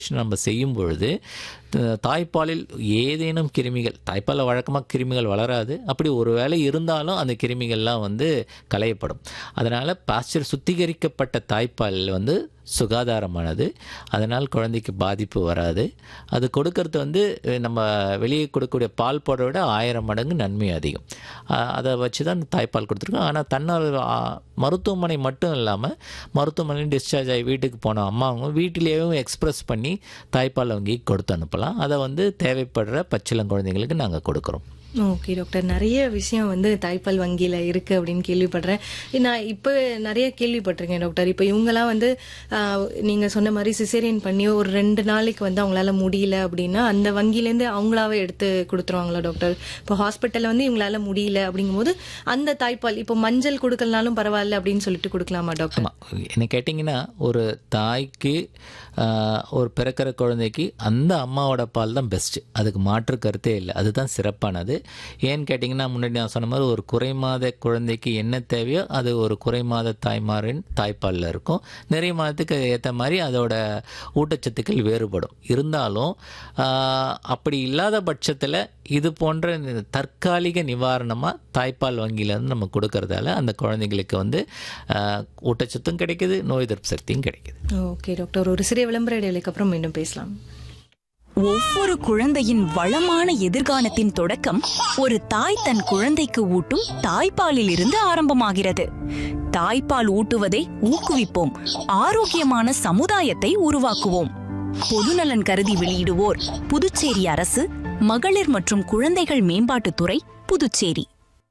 நம்ம செய்யும் பொழுது த- தாய்ப்பாலில் ஏதேனும் கிருமிகள் தாய்ப்பாலில் வழக்கமாக கிருமிகள் வளராது அப்படி ஒரு வேளை இருந்தாலும் அந்த கிருமிகள்லாம் வந்து களையப்படும் அதனால் பாஸ்டர் சுத்திகரிக்கப்பட்ட தாய்ப்பால் வந்து சுகாதாரமானது அதனால் குழந்தைக்கு பாதிப்பு வராது அது கொடுக்கறது வந்து அஹ், நம்ம வெளியே கொடுக்கக்கூடிய பால் போட விட ஆயிரம் மடங்கு நன்மை அதிகம் அஹ், அதை வச்சு தான் தாய்ப்பால் கொடுத்துருக்கோம் ஆனால் தன்னால் ஆ, மருத்துவமனை மட்டும் இல்லாமல் மருத்துவமனையில் டிஸ்சார்ஜ் ஆகி வீட்டுக்கு போன அம்மாவும் வீட்டிலேயும் எக்ஸ்பிரஸ் பண்ணி தாய்ப்பால் வங்கிக்கு கொடுத்து அனுப்பலாம் அதை வந்து தேவைப்படுற பச்சிளம் குழந்தைங்களுக்கு நாங்கள் கொடுக்குறோம் ஓகே டாக்டர் நிறைய விஷயம் வந்து தாய்ப்பால் வங்கியில இருக்கு அப்படின்னு கேள்விப்படுறேன் நான் இப்போ நிறைய கேள்விப்பட்டிருக்கேன் டாக்டர் இப்போ இவங்கெல்லாம் வந்து ஆஹ், நீங்க சொன்ன மாதிரி சிசேரியன் பண்ணி ஒரு ரெண்டு நாளைக்கு வந்து அவங்களால முடியல அப்படின்னா அந்த வங்கியிலேருந்து அவங்களாவே எடுத்து கொடுத்துருவாங்களா டாக்டர் இப்போ ஹாஸ்பிட்டல்ல வந்து இவங்களால முடியல அப்படிங்கும்போது அந்த தாய்ப்பால் இப்போ மஞ்சள் கொடுக்கலனாலும் பரவாயில்ல அப்படின்னு சொல்லிட்டு கொடுக்கலாமா டாக்டர் ஆமாம் என்ன கேட்டிங்கன்னா ஒரு தாய்க்கு ஆஹ், ஒரு பிறக்கிற குழந்தைக்கு அந்த அம்மாவோட பால் தான் பெஸ்ட்டு அதுக்கு மாற்று கருத்தே இல்லை அதுதான் சிறப்பானது ஏன்னு கேட்டிங்கன்னா முன்னாடி நான் சொன்ன மாதிரி ஒரு குறைமாத குழந்தைக்கு என்ன தேவையோ அது ஒரு குறைமாத தாய்மாரின் தாய்ப்பாலில் இருக்கும் நிறைய மாதத்துக்கு ஏற்ற மாதிரி அதோட ஊட்டச்சத்துக்கள் வேறுபடும் இருந்தாலும் ஆஹ், அப்படி இல்லாத பட்சத்தில் இது போன்ற இந்த தற்காலிக நிவாரணமாக தாய்ப்பால் வங்கியிலேருந்து நம்ம கொடுக்கறதால அந்த குழந்தைங்களுக்கு வந்து ஆஹ், ஊட்டச்சத்தும் கிடைக்குது நோய் எதிர்ப்பு சக்தியும் கிடைக்குது ஓகே டாக்டர் ஒரு சிறிய விளம்பர இடைவெளிக்கு அப்புறம் மீண்டும் பேசலாம் ஒவ்வொரு குழந்தையின் வளமான எதிர்காலத்தின் தொடக்கம் ஒரு தாய் தன் குழந்தைக்கு ஊட்டும் தாய்ப்பாலில் இருந்து ஆரம்பமாகிறது தாய்ப்பால் ஊட்டுவதை ஊக்குவிப்போம் ஆரோக்கியமான சமுதாயத்தை உருவாக்குவோம் பொதுநலன் கருதி வெளியிடுவோர் புதுச்சேரி அரசு மகளிர் மற்றும் குழந்தைகள் மேம்பாட்டுத்துறை புதுச்சேரி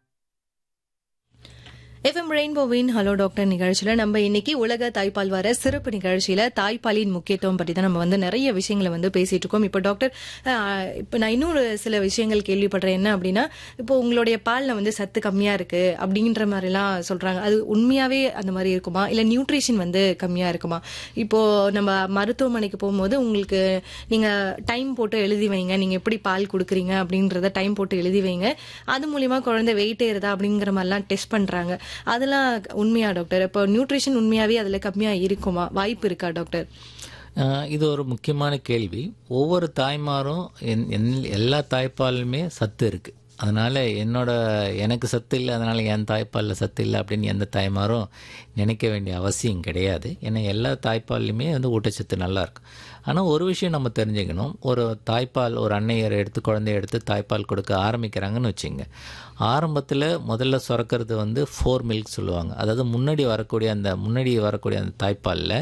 எஃப்எம் ரெயின்போவின் ஹலோ டாக்டர் நிகழ்ச்சியில நம்ம இன்னைக்கு உலக தாய்ப்பால் வார சிறப்பு நிகழ்ச்சியில தாய்ப்பாலின் முக்கியத்துவம் பற்றி தான் நம்ம வந்து நிறைய விஷயங்களை வந்து பேசிட்டு இருக்கோம் இப்போ டாக்டர் ஆஹ், இப்போ நான் இன்னொரு சில விஷயங்கள் கேள்விப்படுறேன் என்ன அப்படின்னா இப்போ உங்களுடைய பால்ல வந்து சத்து கம்மியா இருக்கு அப்படின்ற மாதிரிலாம் சொல்றாங்க அது உண்மையாவே அந்த மாதிரி இருக்குமா இல்ல நியூட்ரிஷன் வந்து கம்மியா இருக்குமா இப்போ நம்ம மருத்துவமனைக்கு போகும்போது உங்களுக்கு நீங்க டைம் போட்டு எழுதி வைங்க நீங்க எப்படி பால் கொடுக்குறீங்க அப்படின்றத டைம் போட்டு எழுதி வைங்க அது மூலியமா குழந்தை வெயிட் ஏறுதா அப்படிங்கிற மாதிரிலாம் டெஸ்ட் பண்றாங்க அதெல்லாம் உண்மையா டாக்டர் இப்போ நியூட்ரிஷன் உண்மையாவே அதுல கம்மியா இருக்குமா வாய்ப்பு இருக்கா டாக்டர் ஆஹ், இது ஒரு முக்கியமான கேள்வி ஒவ்வொரு தாய்மாரும் என் என்- எல்லா தாய்ப்பாலுமே சத்து இருக்குது அதனால் என்னோட எனக்கு சத்து இல்லை அதனால் என் தாய்ப்பாலில் சத்து இல்லை அப்படின்னு எந்த தாய்மாரும் நினைக்க வேண்டிய அவசியம் கிடையாது ஏன்னா எல்லா தாய்ப்பால்லையுமே வந்து ஊட்டச்சத்து நல்லா இருக்கும் ஆனால் ஒரு விஷயம் நம்ம தெரிஞ்சுக்கணும் ஒரு தாய்ப்பால் ஒரு அன்னையர் எடுத்து குழந்தைய எடுத்து தாய்ப்பால் கொடுக்க ஆரம்பிக்கிறாங்கன்னு வச்சுங்க ஆரம்பத்தில் முதல்ல சுரக்கிறது வந்து ஃபோர் மில்க் சொல்லுவாங்க அதாவது முன்னாடி வரக்கூடிய அந்த முன்னாடி வரக்கூடிய அந்த தாய்ப்பாலில்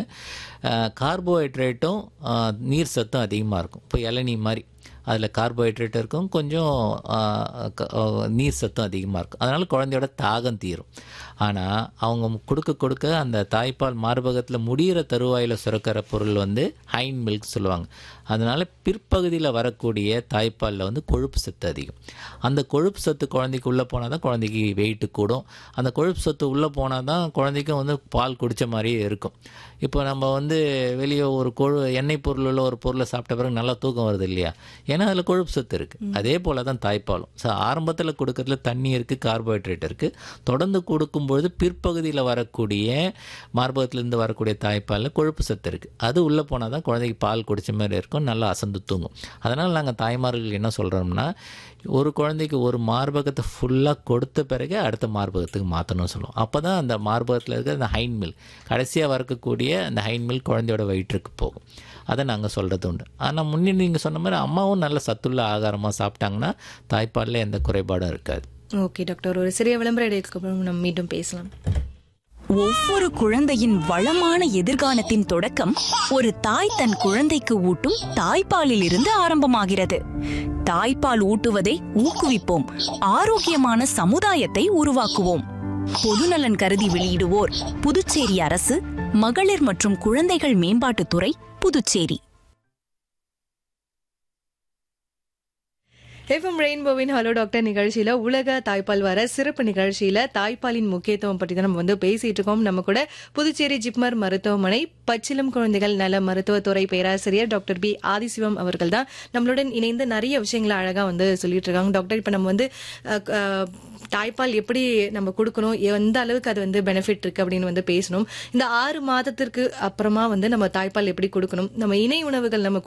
கார்போஹைட்ரேட்டும் நீர் சத்தும் அதிகமாக இருக்கும் இப்போ இளநீ மாதிரி அதில் கார்போஹைட்ரேட் இருக்கும் கொஞ்சம் ஆ, க- ஆ, நீர் சத்தும் அதிகமாக இருக்கும் அதனால் குழந்தையோட தாகம் தீரும் ஆனால் அவங்க கொடுக்க கொடுக்க அந்த தாய்ப்பால் மார்பகத்தில் முடிகிற தருவாயில் சுரக்கிற பொருள் வந்து ஹைன் மில்க் சொல்லுவாங்க அதனால் பிற்பகுதியில் வரக்கூடிய தாய்ப்பாலில் வந்து கொழுப்பு சத்து அதிகம் அந்த கொழுப்பு சத்து குழந்தைக்கு உள்ளே போனால் தான் குழந்தைக்கு வெயிட்டு கூடும் அந்த கொழுப்பு சத்து உள்ளே போனால் தான் குழந்தைக்கும் வந்து பால் குடித்த மாதிரியே இருக்கும் இப்போ நம்ம வந்து வெளியே ஒரு கொழு எண்ணெய் பொருள் உள்ள ஒரு பொருளை சாப்பிட்ட பிறகு நல்லா தூக்கம் வருது இல்லையா ஏன்னா அதில் கொழுப்பு சத்து இருக்குது அதே போல் தான் தாய்ப்பாலும் ஸோ ஆரம்பத்தில் கொடுக்கறதுல தண்ணி இருக்குது கார்போஹைட்ரேட் இருக்குது தொடர்ந்து கொடுக்கும்பொழுது பிற்பகுதியில் வரக்கூடிய மார்பகத்திலேருந்து வரக்கூடிய தாய்ப்பாலில் கொழுப்பு சத்து இருக்குது அது உள்ளே போனால் தான் குழந்தைக்கு பால் குடிச்ச மாதிரி இருக்கும் நல்லா அசந்து தூங்கும் அதனால் நாங்கள் தாய்மார்கள் என்ன சொல்கிறோம்னா ஒரு குழந்தைக்கு ஒரு மார்பகத்தை ஃபுல்லாக கொடுத்த பிறகு அடுத்த மார்பகத்துக்கு மாற்றணும்னு சொல்லுவோம் அப்போ தான் அந்த மார்பகத்தில் இருக்கிற அந்த ஹைன் மில் கடைசியாக வறக்கக்கூடிய அந்த ஹைன் மில் குழந்தையோட வயிற்றுக்கு போகும் அதை நாங்கள் சொல்கிறது உண்டு ஆனால் முன்னே நீங்கள் சொன்ன மாதிரி அம்மாவும் நல்ல சத்துள்ள ஆகாரமாக சாப்பிட்டாங்கன்னா தாய்ப்பாலில் எந்த குறைபாடும் இருக்காது ஓகே டாக்டர் ஒரு சிறிய விளம்பர இடைவெளிக்கு அப்புறம் நம்ம மீண்டும் பேசலாம் ஒவ்வொரு குழந்தையின் வளமான எதிர்காலத்தின் தொடக்கம் ஒரு தாய் தன் குழந்தைக்கு ஊட்டும் தாய்ப்பாலில் இருந்து ஆரம்பமாகிறது தாய்ப்பால் ஊட்டுவதை ஊக்குவிப்போம் ஆரோக்கியமான சமுதாயத்தை உருவாக்குவோம் பொதுநலன் கருதி வெளியிடுவோர் புதுச்சேரி அரசு மகளிர் மற்றும் குழந்தைகள் மேம்பாட்டுத்துறை புதுச்சேரி எஃப்எம் ரெயின்போவின் ஹலோ டாக்டர் நிகழ்ச்சியில உலக தாய்ப்பால் வார சிறப்பு நிகழ்ச்சியில தாய்ப்பாலின் முக்கியத்துவம் பற்றி தான் நம்ம வந்து பேசிட்டு இருக்கோம் நம்ம கூட புதுச்சேரி ஜிப்மர் மருத்துவமனை பச்சிலம் குழந்தைகள் நல மருத்துவத்துறை பேராசிரியர் டாக்டர் பி ஆதிசிவம் அவர்கள் தான் நம்மளுடன் இணைந்து நிறைய விஷயங்களை அழகா வந்து சொல்லிட்டு இருக்காங்க டாக்டர் இப்ப நம்ம வந்து அஹ், அஹ், தாய்ப்பால் எப்படி நம்ம கொடுக்கணும் எந்த அளவுக்கு அது வந்து பெனிஃபிட் இருக்கு அப்படின்னு வந்து பேசணும் இந்த ஆறு மாதத்திற்கு அப்புறமா வந்து நம்ம தாய்ப்பால் எப்படி கொடுக்கணும் நம்ம இணை உணவுகள் நம்ம